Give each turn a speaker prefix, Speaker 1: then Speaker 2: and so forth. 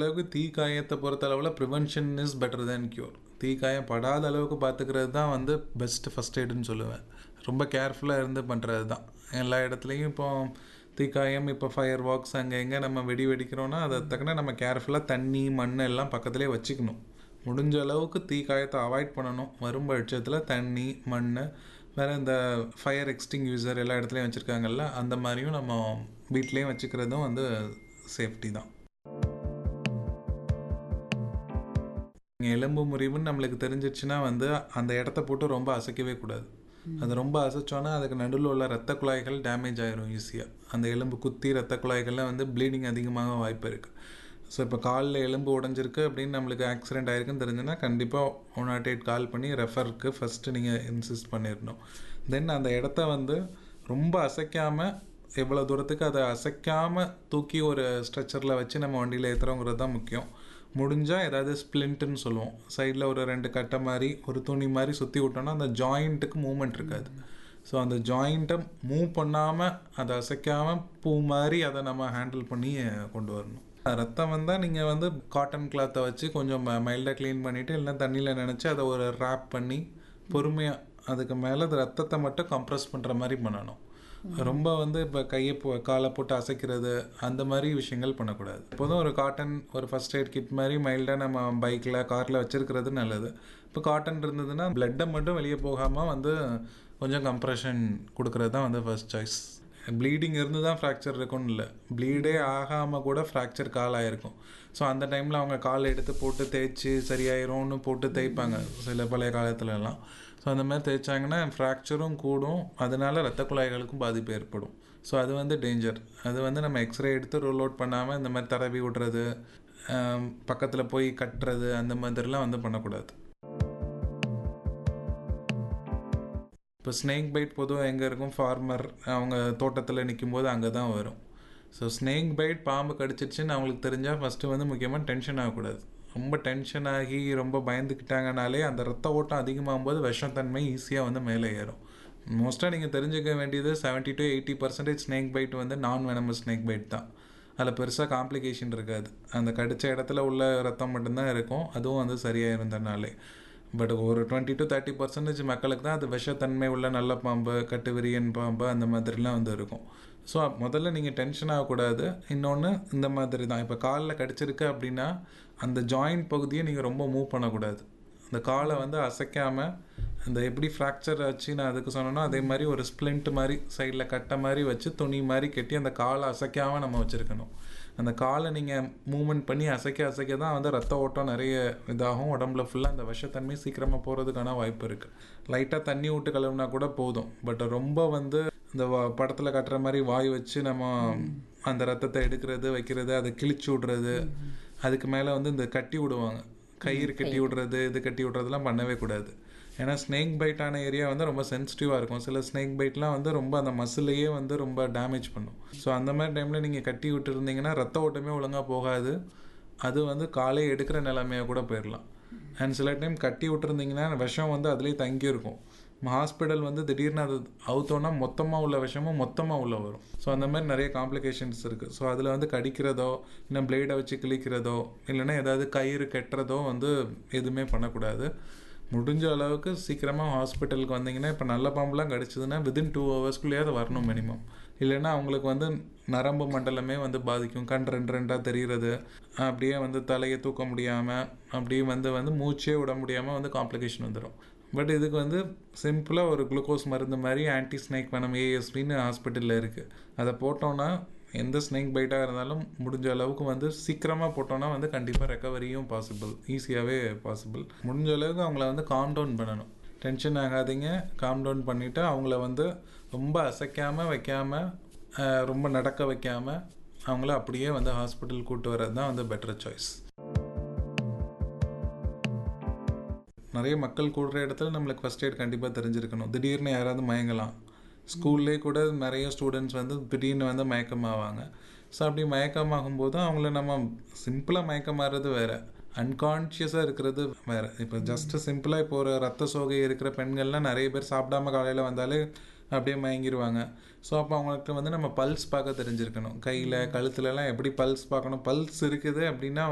Speaker 1: அளவுக்கு தீ காயத்தை பொறுத்த அளவில் prevention is better than cure தீ காயம் படாத அளவுக்கு பார்த்துக்கிறது தான் வந்து பெஸ்ட் ஃபஸ்ட் எய்டுன்னு சொல்லுவேன் ரொம்ப கேர்ஃபுல்லாக இருந்து பண்ணுறது தான் எல்லா இடத்துலையும் இப்போ தீக்காயம் இப்போ ஃபயர் வாக்ஸ் அங்கே எங்கே நம்ம வெடி வெடிக்கிறோன்னா அதை தக்கன நம்ம கேர்ஃபுல்லாக தண்ணி மண் எல்லாம் பக்கத்துலேயே வச்சுக்கணும் முடிஞ்ச அளவுக்கு தீ காயத்தை அவாய்ட் பண்ணணும் வரும் பட்சத்தில் தண்ணி மண் வேறு இந்த ஃபயர் எக்ஸ்டிங்யூசர் எல்லா இடத்துலையும் வச்சுருக்காங்கல்ல அந்த மாதிரியும் நம்ம வீட்லேயும் வச்சுக்கிறதும் வந்து சேஃப்டி தான் இங்கே எலும்பு முறிவுன்னு நம்மளுக்கு தெரிஞ்சிச்சுன்னா வந்து அந்த இடத்த போட்டு ரொம்ப அசைக்கவே கூடாது அது ரொம்ப அசைச்சோன்னா அதுக்கு நடுவில் உள்ள ரத்த குழாய்கள் டேமேஜ் ஆயிரும் ஈஸியாக அந்த எலும்பு குத்தி ரத்த குழாய்களில் வந்து ப்ளீடிங் அதிகமாக வாய்ப்பு இருக்குது ஸோ இப்போ காலில் எலும்பு உடஞ்சிருக்கு அப்படின்னு நம்மளுக்கு ஆக்சிடென்ட் ஆயிருக்குன்னு தெரிஞ்சுன்னா கண்டிப்பாக ஒன் நாட் எயிட் கால் பண்ணி ரெஃபருக்கு ஃபஸ்ட்டு நீங்கள் இன்சிஸ்ட் பண்ணிடணும் தென் அந்த இடத்த வந்து ரொம்ப அசைக்காமல் எவ்வளோ தூரத்துக்கு அதை அசைக்காமல் தூக்கி ஒரு ஸ்ட்ரெச்சரில் வச்சு நம்ம வண்டியில் ஏற்றுறோங்கிறது தான் முக்கியம் முடிஞ்சால் ஏதாவது ஸ்ப்ளிண்ட்டுன்னு சொல்லுவோம் சைடில் ஒரு ரெண்டு கட்டை மாதிரி ஒரு துணி மாதிரி சுற்றி விட்டோம்னா அந்த ஜாயிண்ட்டுக்கு மூமெண்ட் இருக்காது ஸோ அந்த ஜாயிண்ட்டை மூவ் பண்ணாமல் அதை அசைக்காமல் பூ மாதிரி அதை நம்ம ஹேண்டில் பண்ணி கொண்டு வரணும் ரத்தம் வந்தால் நீங்கள் வந்து காட்டன் கிளாத்தை வச்சு கொஞ்சம் மைல்டாக க்ளீன் பண்ணிவிட்டு இல்லைன்னா தண்ணியில் நினச்சி அதை ஒரு ரேப் பண்ணி பொறுமையாக அதுக்கு மேலே அது ரத்தத்தை மட்டும் கம்ப்ரெஸ் பண்ணுற மாதிரி பண்ணணும் ரொம்ப வந்து இப்போ கையை போ காலை போட்டு அசைக்கிறது அந்த மாதிரி விஷயங்கள் பண்ணக்கூடாது எப்போதும் ஒரு காட்டன் ஒரு ஃபஸ்ட் எய்ட் கிட் மாதிரி மைல்டாக நம்ம பைக்கில் காரில் வச்சுருக்கிறது நல்லது இப்போ காட்டன் இருந்ததுன்னா பிளட்டை மட்டும் வெளியே போகாமல் வந்து கொஞ்சம் கம்ப்ரெஷன் கொடுக்கறது தான் வந்து ஃபர்ஸ்ட் சாய்ஸ் ப்ளீடிங் இருந்து தான் ஃப்ராக்சர் இருக்கும்னு இல்லை ப்ளீடே ஆகாமல் கூட ஃப்ராக்சர் கால் ஆகிருக்கும் ஸோ அந்த டைமில் அவங்க கால் எடுத்து போட்டு தேய்ச்சி சரியாயிரும்னு போட்டு தேய்ப்பாங்க சில பழைய காலத்துலலாம் ஸோ அந்த மாதிரி தேய்ச்சாங்கன்னா ஃப்ராக்சரும் கூடும் அதனால ரத்த குழாய்களுக்கும் பாதிப்பு ஏற்படும் ஸோ அது வந்து டேஞ்சர் அது வந்து நம்ம எக்ஸ்ரே எடுத்து ரோல் அவுட் பண்ணாமல் இந்த மாதிரி தடவி விடுறது பக்கத்தில் போய் கட்டுறது அந்த மாதிரிலாம் வந்து பண்ணக்கூடாது இப்போ ஸ்னேக் பைட் பொதுவாக எங்கே இருக்கும் ஃபார்மர் அவங்க தோட்டத்தில் நிற்கும் போது அங்கே தான் வரும் ஸோ ஸ்னேக் பைட் பாம்பு கடிச்சிருச்சுன்னு அவங்களுக்கு தெரிஞ்சால் ஃபஸ்ட்டு வந்து முக்கியமாக டென்ஷன் ஆகக்கூடாது ரொம்ப டென்ஷன் ஆகி ரொம்ப பயந்துக்கிட்டாங்கனாலே அந்த ரத்த ஓட்டம் அதிகமாகும் போது விஷத்தன்மை ஈஸியாக வந்து மேலே ஏறும் மோஸ்ட்டாக நீங்கள் தெரிஞ்சுக்க வேண்டியது seventy to eighty percentage snake bite வந்து நான் வெனமஸ் ஸ்னேக் பைட் தான் அதில் பெருசாக காம்ப்ளிகேஷன் இருக்காது அந்த கடித்த இடத்துல உள்ள ரத்தம் மட்டும்தான் இருக்கும் அதுவும் வந்து சரியாக இருந்தனாலே பட் ஒரு டுவெண்ட்டி டு தேர்ட்டி பர்சன்டேஜ் மக்களுக்கு தான் அது விஷத்தன்மை உள்ள நல்ல பாம்பு கட்டுவிரியன் பாம்பு அந்த மாதிரிலாம் வந்து இருக்கும் ஸோ முதல்ல நீங்கள் டென்ஷன் ஆகக்கூடாது இன்னொன்று இந்த மாதிரி தான் இப்போ காலில் கடிச்சிருக்கு அப்படின்னா அந்த ஜாயிண்ட் பகுதியை நீங்கள் ரொம்ப மூவ் பண்ணக்கூடாது அந்த காலை வந்து அசைக்காமல் அந்த எப்படி ஃப்ராக்சர் வச்சு நான் அதுக்கு சொன்னேன்னா அதே மாதிரி ஒரு ஸ்ப்ளிண்ட் மாதிரி சைடில் கட்டை மாதிரி வச்சு துணி மாதிரி கட்டி அந்த காலை அசைக்காமல் நம்ம வச்சுருக்கணும் அந்த காலை நீங்கள் மூமெண்ட் பண்ணி அசைக்க அசைக்க தான் வந்து ரத்த ஓட்டம் நிறைய இதாகும் உடம்புல ஃபுல்லாக அந்த விஷத்தன்மை சீக்கிரமாக போகிறதுக்கான வாய்ப்பு இருக்குது லைட்டாக தண்ணி விட்டு கழுவுனா கூட போதும் பட் ரொம்ப வந்து இந்த படத்தில் கட்டுற மாதிரி வாய் வச்சு நம்ம அந்த ரத்தத்தை எடுக்கிறது வைக்கிறது அதை கிழிச்சு விடுறது அதுக்கு மேலே வந்து இந்த கட்டி விடுவாங்க கயிறு கட்டி விடுறது இது கட்டி விடுறதுலாம் பண்ணவே கூடாது ஏன்னா ஸ்னேக் பைட்டான ஏரியா வந்து ரொம்ப சென்சிட்டிவாக இருக்கும் சில ஸ்னேக் பைட்லாம் வந்து ரொம்ப அந்த மசிலையே வந்து ரொம்ப டேமேஜ் பண்ணும் ஸோ அந்த மாதிரி டைமில் நீங்கள் கட்டி விட்டுருந்தீங்கன்னா ரத்த ஓட்டமே ஒழுங்காக போகாது அது வந்து காலை எடுக்கிற நிலைமையாக கூட போயிடலாம் அண்ட் சில டைம் கட்டி விட்டுருந்தீங்கன்னா விஷம் வந்து அதுலேயே தங்கியிருக்கும் ஹாஸ்பிட்டல் வந்து திடீர்னு அது அவுத்தோன்னா மொத்தமாக உள்ள விஷமும் மொத்தமாக உள்ள வரும் ஸோ அந்த மாதிரி நிறைய காம்ப்ளிகேஷன்ஸ் இருக்குது ஸோ அதில் வந்து கடிக்கிறதோ இல்லை பிளேடை வச்சு கிழிக்கிறதோ இல்லைன்னா ஏதாவது கயிறு கட்டுறதோ வந்து எதுவுமே பண்ணக்கூடாது முடிஞ்ச அளவுக்கு சீக்கிரமாக ஹாஸ்பிட்டலுக்கு வந்தீங்கன்னா இப்போ நல்ல பாம்புலாம் கடிச்சதுன்னா வித்தின் டூ ஹவர்ஸ்க்குள்ளேயாவது வரணும் மினிமம் இல்லைன்னா அவங்களுக்கு வந்து நரம்பு மண்டலமே வந்து பாதிக்கும் கண் ரெண்டு ரெண்டாக தெரிகிறது அப்படியே வந்து தலையை தூக்க முடியாமல் அப்படியே வந்து வந்து மூச்சே விட முடியாமல் வந்து காம்ப்ளிகேஷன் வந்துடும் பட் இதுக்கு வந்து சிம்பிளாக ஒரு குளுக்கோஸ் மருந்து மாதிரி ஆன்டி ஸ்னேக் வேணும் ஏஎஸ்பின்னு ஹாஸ்பிட்டலில் இருக்குது அதை போட்டோன்னா எந்த ஸ்னேக் பைட்டாக இருந்தாலும் முடிஞ்ச அளவுக்கு வந்து சீக்கிரமாக போட்டோன்னா வந்து கண்டிப்பாக ரெக்கவரியும் பாசிபிள் ஈஸியாகவே பாசிபிள் முடிஞ்ச அளவுக்கு அவங்கள வந்து காம் டவுன் பண்ணணும் டென்ஷன் ஆகாதீங்க காம் டவுன் பண்ணிவிட்டு அவங்கள வந்து ரொம்ப அசைக்காமல் வைக்காமல் ரொம்ப நடக்க வைக்காமல் அவங்கள அப்படியே வந்து ஹாஸ்பிட்டல் கூப்பிட்டு வர்றது தான் வந்து பெட்டர் சாய்ஸ் நிறைய மக்கள் கூடுற இடத்துல நம்மளுக்கு ஃபஸ்ட் எய்ட் கண்டிப்பாக தெரிஞ்சிருக்கணும் திடீர்னு யாராவது மயங்கலாம் ஸ்கூல்லே கூட நிறைய ஸ்டூடெண்ட்ஸ் வந்து திடீர்னு வந்து மயக்கமாவாங்க ஸோ அப்படி மயக்கமாகும்போது அவங்கள நம்ம சிம்பிளாக மயக்கமாறுறது வேறு அன்கான்ஷியஸாக இருக்கிறது வேறு இப்போ ஜஸ்ட்டு சிம்பிளாக இப்போ ஒரு ரத்த சோகை இருக்கிற பெண்கள்லாம் நிறைய பேர் சாப்பிடாம காலையில் வந்தாலே அப்படியே மயங்கிடுவாங்க ஸோ அப்போ அவங்களுக்கு வந்து நம்ம பல்ஸ் பார்க்க தெரிஞ்சிருக்கணும் கையில் கழுத்துலலாம் எப்படி பல்ஸ் பார்க்கணும் பல்ஸ் இருக்குது அப்படின்னா